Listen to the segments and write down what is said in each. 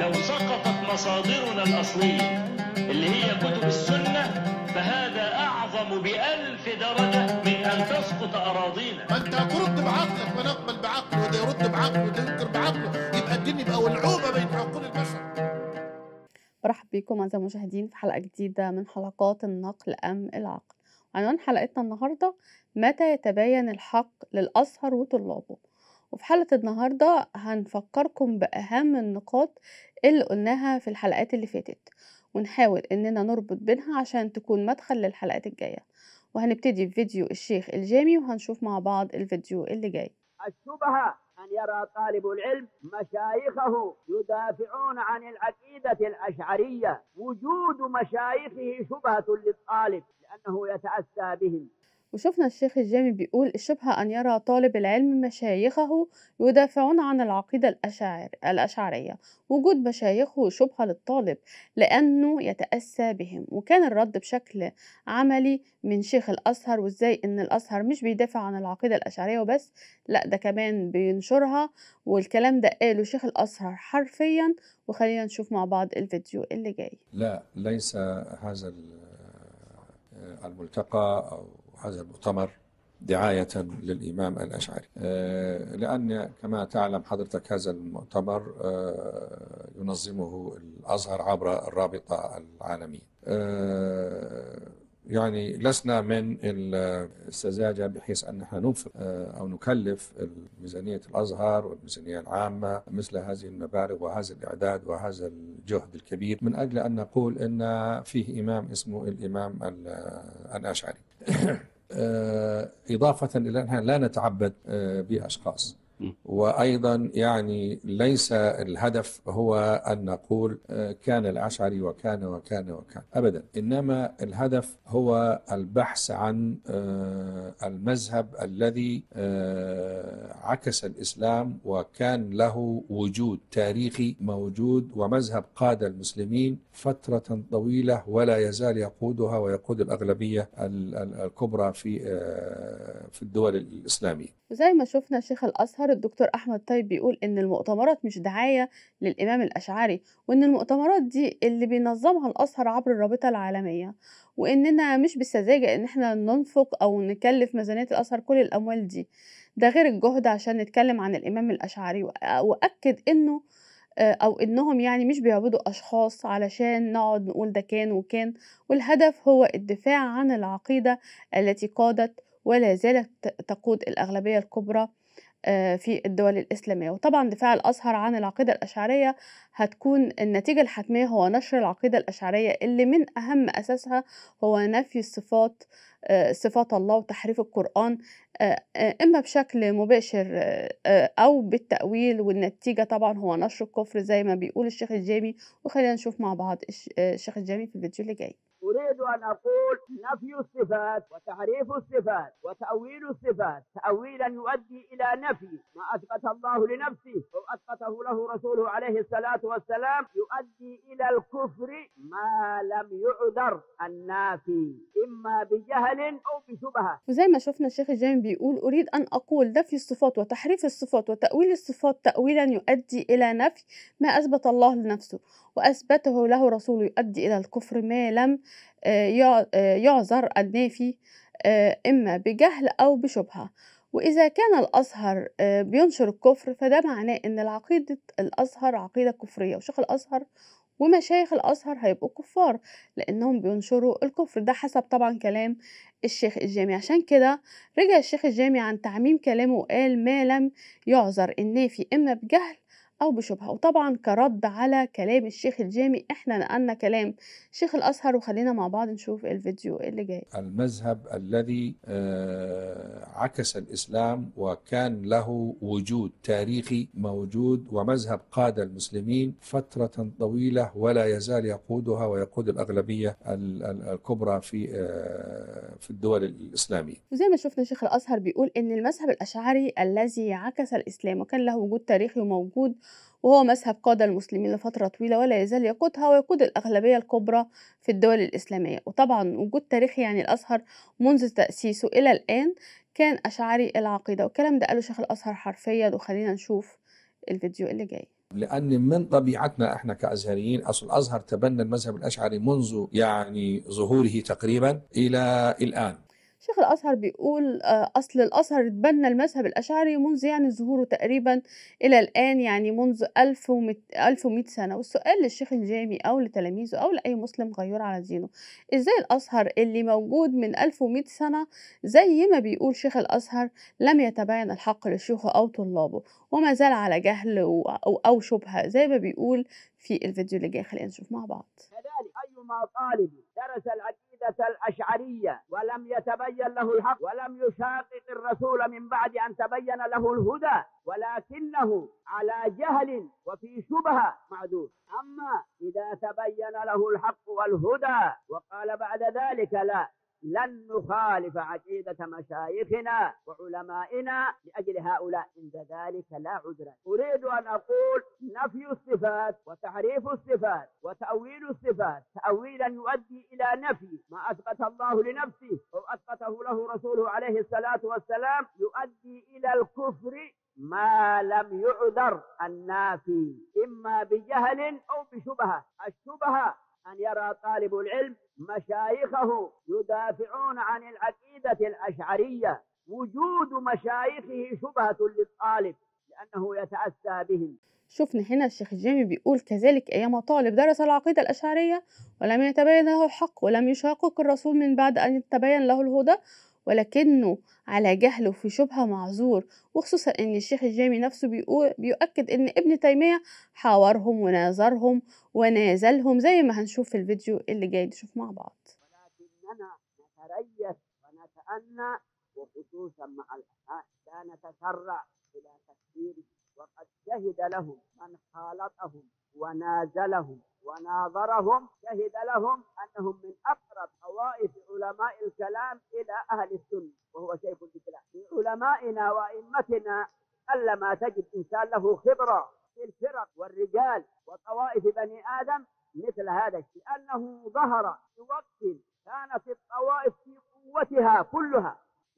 لو سقطت مصادرنا الأصلية اللي هي كتب السنة فهذا أعظم بألف درجة من أن تسقط أراضينا ما انت هترد بعقلك ما نقبل بعقله وده يرد بعقله وده ينكر بعقله يبقى الدين يبقى ولعوبه بين عقول البشر برحب بكم أعزائي المشاهدين في حلقة جديدة من حلقات النقل أم العقل عنوان حلقتنا النهاردة متى يتبين الحق للأزهر وطلابه وفي حلقة النهاردة هنفكركم بأهم النقاط اللي قلناها في الحلقات اللي فاتت ونحاول إننا نربط بينها عشان تكون مدخل للحلقات الجاية وهنبتدي بفيديو الشيخ الجامي وهنشوف مع بعض الفيديو اللي جاي الشبهة أن يرى طالب العلم مشايخه يدافعون عن العقيدة الأشعرية وجود مشايخه شبهة للطالب لأنه يتأسى بهم وشفنا الشيخ الجامي بيقول الشبهة أن يرى طالب العلم مشايخه يدافعون عن العقيدة الأشاعر الأشعرية وجود مشايخه شبهة للطالب لأنه يتأسى بهم وكان الرد بشكل عملي من شيخ الأزهر وإزاي إن الأزهر مش بيدافع عن العقيدة الأشعرية وبس لا ده كمان بينشرها والكلام ده قاله شيخ الأزهر حرفيا وخلينا نشوف مع بعض الفيديو اللي جاي لا ليس هذا الملتقى أو هذا المؤتمر دعاية للإمام الأشعري لأن كما تعلم حضرتك هذا المؤتمر ينظمه الأزهر عبر الرابطة العالمية يعني لسنا من السذاجة بحيث أن نحن ننفق أو نكلف ميزانية الأزهر والميزانية العامة مثل هذه المبالغ وهذا الإعداد وهذا الجهد الكبير من أجل أن نقول أن فيه إمام اسمه الإمام الأشعري إضافة إلى أننا لا نتعبد بأشخاص وأيضا يعني ليس الهدف هو أن نقول كان الأشعري وكان وكان وكان أبدا إنما الهدف هو البحث عن المذهب الذي عكس الإسلام وكان له وجود تاريخي موجود ومذهب قاد المسلمين فترة طويلة ولا يزال يقودها ويقود الأغلبية الكبرى في في الدول الإسلامية وزي ما شفنا شيخ الأزهر الدكتور أحمد طيب بيقول إن المؤتمرات مش دعاية للإمام الأشعري وإن المؤتمرات دي اللي بينظمها الأزهر عبر الرابطة العالمية وإننا مش بالسذاجة إن إحنا ننفق أو نكلف ميزانية الأزهر كل الأموال دي ده غير الجهد عشان نتكلم عن الإمام الأشعري وأكد إنه أو إنهم يعني مش بيعبدوا أشخاص علشان نقعد نقول ده كان وكان والهدف هو الدفاع عن العقيدة التي قادت ولا زالت تقود الأغلبية الكبرى في الدول الإسلامية وطبعا دفاع الأزهر عن العقيدة الأشعرية هتكون النتيجة الحتمية هو نشر العقيدة الأشعرية اللي من أهم أساسها هو نفي الصفات صفات الله وتحريف القرآن إما بشكل مباشر أو بالتأويل والنتيجة طبعا هو نشر الكفر زي ما بيقول الشيخ الجامي وخلينا نشوف مع بعض الشيخ الجامي في الفيديو اللي جاي أريد أن أقول نفي الصفات وتحريف الصفات وتأويل الصفات تأويلا يؤدي إلى نفي ما أثبت الله لنفسه أو أثبته له رسوله عليه الصلاة والسلام يؤدي إلى الكفر ما لم يعذر النافي إما بجهل أو بشبهة وزي ما شفنا الشيخ الجامي بيقول أريد أن أقول نفي الصفات وتحريف الصفات وتأويل الصفات تأويلا يؤدي إلى نفي ما أثبت الله لنفسه وأثبته له رسوله يؤدي إلى الكفر ما لم يعذر النافي إما بجهل أو بشبهة وإذا كان الأزهر بينشر الكفر فده معناه إن العقيدة الأزهر عقيدة كفرية وشيخ الأزهر ومشايخ الأزهر هيبقوا كفار لأنهم بينشروا الكفر ده حسب طبعا كلام الشيخ الجامي عشان كده رجع الشيخ الجامي عن تعميم كلامه وقال ما لم يعذر النافي إما بجهل أو بشبهة وطبعا كرد على كلام الشيخ الجامي احنا نقلنا كلام شيخ الأزهر وخلينا مع بعض نشوف الفيديو اللي جاي المذهب الذي عكس الإسلام وكان له وجود تاريخي موجود ومذهب قاد المسلمين فترة طويلة ولا يزال يقودها ويقود الأغلبية الكبرى في في الدول الإسلامية وزي ما شفنا شيخ الأزهر بيقول إن المذهب الأشعري الذي عكس الإسلام وكان له وجود تاريخي وموجود وهو مذهب قاد المسلمين لفترة طويلة ولا يزال يقودها ويقود الأغلبية الكبرى في الدول الإسلامية وطبعا وجود تاريخي يعني الأزهر منذ تأسيسه إلى الآن كان أشعري العقيدة والكلام ده قاله شيخ الأزهر حرفيا وخلينا نشوف الفيديو اللي جاي لأن من طبيعتنا احنا كأزهريين أصل الأزهر تبنى المذهب الأشعري منذ يعني ظهوره تقريبا إلى الآن شيخ الأزهر بيقول آه، أصل الأزهر اتبنى المذهب الأشعري منذ يعني ظهوره تقريبا إلى الآن يعني منذ 1100 1100 سنة والسؤال للشيخ الجامي أو لتلاميذه أو لأي مسلم غيور على دينه إزاي الأزهر اللي موجود من 1100 سنة زي ما بيقول شيخ الأزهر لم يتبين الحق لشيوخه أو طلابه وما زال على جهل و- أو, أو شبهة زي ما بيقول في الفيديو اللي جاي خلينا نشوف مع بعض كذلك أيما طالب درس العقيدة الأشعرية ولم يتبين له الحق ولم يشاقق الرسول من بعد أن تبين له الهدى ولكنه على جهل وفي شبهة معذور أما إذا تبين له الحق والهدى وقال بعد ذلك لا لن نخالف عقيدة مشايخنا وعلمائنا لأجل هؤلاء عند ذلك لا عذر أريد أن أقول نفي الصفات وتحريف الصفات وتأويل الصفات تأويلا يؤدي إلى نفي ما أثبت الله لنفسه أو أثبته له رسوله عليه الصلاة والسلام يؤدي إلى الكفر ما لم يعذر النافي إما بجهل أو بشبهة الشبهة أن يرى طالب العلم مشايخه يدافعون عن العقيدة الأشعرية وجود مشايخه شبهة للطالب لأنه يتأسى بهم شفنا هنا الشيخ الجامي بيقول كذلك أيما طالب درس العقيدة الأشعرية ولم يتبين له الحق ولم يشاقق الرسول من بعد أن يتبين له الهدى ولكنه على جهل وفي شبهة معذور وخصوصا أن الشيخ الجامي نفسه بيقول بيؤكد أن ابن تيمية حاورهم وناظرهم ونازلهم زي ما هنشوف في الفيديو اللي جاي نشوف مع بعض ولكننا نتريث ونتأنى وخصوصا مع الأحياء لا نتسرع إلى تكفيره وقد شهد لهم من خالطهم ونازلهم وناظرهم شهد لهم أنهم من أقرب طوائف علماء الكلام إلى أهل السنة وهو شيخ الإسلام في علمائنا وأئمتنا قل ما تجد إنسان له خبرة في الفرق والرجال وطوائف بني آدم مثل هذا الشيء لأنه ظهر في وقت كانت الطوائف في قوتها كلها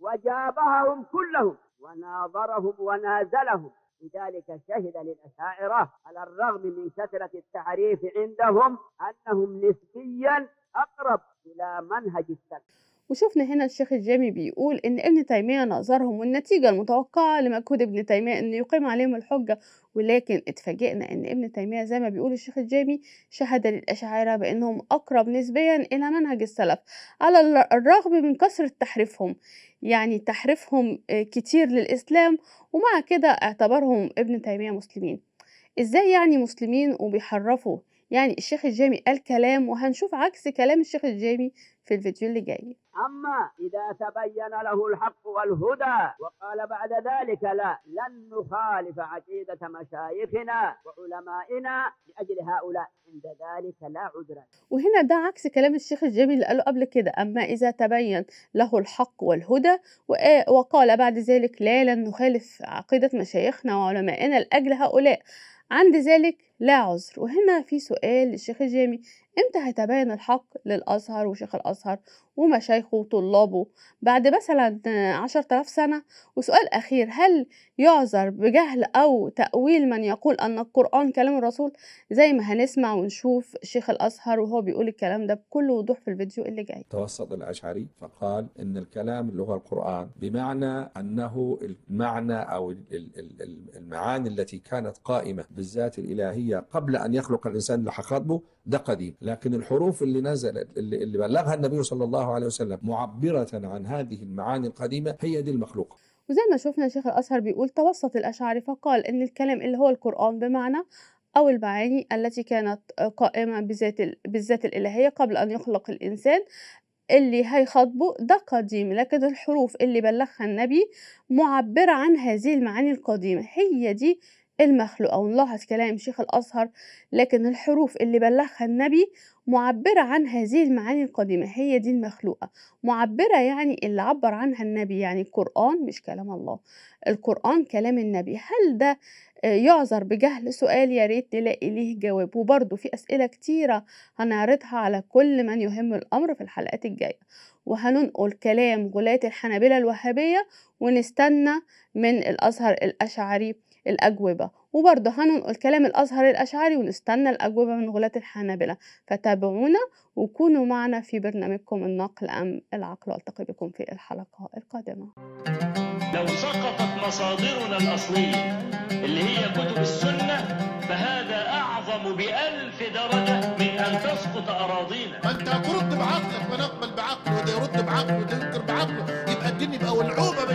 وجابههم كلهم وناظرهم ونازلهم لذلك شهد للأشاعرة على الرغم من كثرة التعريف عندهم أنهم نسبيا أقرب إلى منهج السلف وشفنا هنا الشيخ الجامي بيقول إن ابن تيمية نظرهم والنتيجة المتوقعة لمجهود ابن تيمية إنه يقيم عليهم الحجة ولكن اتفاجئنا إن ابن تيمية زي ما بيقول الشيخ الجامي شهد للأشاعرة بأنهم أقرب نسبيا إلى منهج السلف على الر- الرغم من كثرة تحريفهم يعني تحريفهم آه، كتير للإسلام ومع كده اعتبرهم ابن تيمية مسلمين إزاي يعني مسلمين وبيحرفوا يعني الشيخ الجامي قال كلام وهنشوف عكس كلام الشيخ الجامي في الفيديو اللي جاي أما إذا تبين له الحق والهدى وقال بعد ذلك لا لن نخالف عقيدة مشايخنا وعلمائنا لأجل هؤلاء عند ذلك لا عذر وهنا ده عكس كلام الشيخ الجامي اللي قاله قبل كده أما إذا تبين له الحق والهدى وآ- وقال بعد ذلك لا لن نخالف عقيدة مشايخنا وعلمائنا لأجل هؤلاء عند ذلك لا عذر وهنا في سؤال للشيخ الجامي امتى هيتبين الحق للأزهر وشيخ الأزهر ومشايخه وطلابه بعد مثلا عشرة آلاف سنة وسؤال أخير هل يعذر بجهل أو تأويل من يقول أن القرآن كلام الرسول زي ما هنسمع ونشوف شيخ الأزهر وهو بيقول الكلام ده بكل وضوح في الفيديو اللي جاي توسط الأشعري فقال إن الكلام اللي هو القرآن بمعنى أنه المعنى أو ال- ال- ال- المعاني التي كانت قائمة بالذات الإلهية قبل أن يخلق الإنسان اللي خاطبه ده قديم لكن الحروف اللي نزلت اللي اللي بلغها النبي صلى الله عليه وسلم معبرة عن هذه المعاني القديمة هي دي المخلوقة وزي ما شفنا شيخ الأزهر بيقول توسط الأشاعرة فقال إن الكلام اللي هو القرآن بمعنى أو المعاني التي كانت قائمة بذات ال- بالذات الإلهية قبل أن يخلق الإنسان اللي هيخاطبه ده قديم لكن الحروف اللي بلغها النبي معبرة عن هذه المعاني القديمة هي دي المخلوقة ونلاحظ كلام شيخ الأزهر لكن الحروف اللي بلغها النبي معبرة عن هذه المعاني القديمة هي دي المخلوقة معبرة يعني اللي عبر عنها النبي يعني القرآن مش كلام الله القرآن كلام النبي هل ده آه، يعذر بجهل سؤال يا ريت نلاقي ليه جواب وبرضه في أسئلة كتيرة هنعرضها على كل من يهم الأمر في الحلقات الجاية وهننقل كلام غلاة الحنابلة الوهابية ونستنى من الأزهر الأشعري الأجوبة وبرضه هننقل كلام الأزهر الأشعري ونستنى الأجوبة من غلاة الحنابلة فتابعونا وكونوا معنا في برنامجكم النقل أم العقل والتقي بكم في الحلقة القادمة لو سقطت مصادرنا الأصلية اللي هي كتب السنة فهذا أعظم بألف درجة من أن تسقط أراضينا ما انت هترد بعقلك فنقبل بعقله وده يرد بعقله وده ينكر بعقله يبقى الدين يبقى والعوبه بين